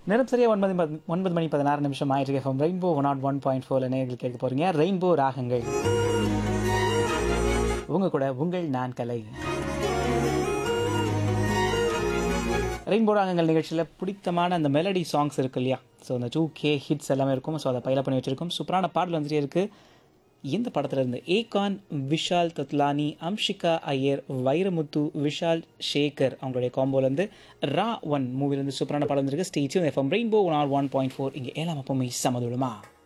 நேரம் சரியாக ஒன்பது பத்- ஒன்பது மணி பதினாறு நிமிஷம் ஆயிட்டு FM Rainbow one nought one point ஃபோரில் நேர்கள் கேட்க போகிறீங்க ரெயின்போ ராகங்கள் உங்க கூட உங்கள் நான் கலை ரெயின்போ ராகங்கள் நிகழ்ச்சியில் பிடித்தமான அந்த மெலடி சாங்ஸ் இருக்கு இல்லையா ஸோ அந்த டூ கே ஹிட்ஸ் எல்லாமே இருக்கும் ஸோ அதை பயில பண்ணி வச்சிருக்கோம் சூப்பரான பாடல் வந்துட்டே இருக்கு இந்த படத்துல இருந்து ஏகான் விஷால் தத்லானி அம்ஷிகா ஐயர் வைரமுத்து விஷால் ஷேகர் அவங்களுடைய காம்போலேருந்து ரா ஒன் மூவிலேருந்து சூப்பரான படம் வந்திருக்கு ஸ்டேச்சும் FM Rainbow one R one point four இங்கே ஏழாம் அப்பமே சமதுளமா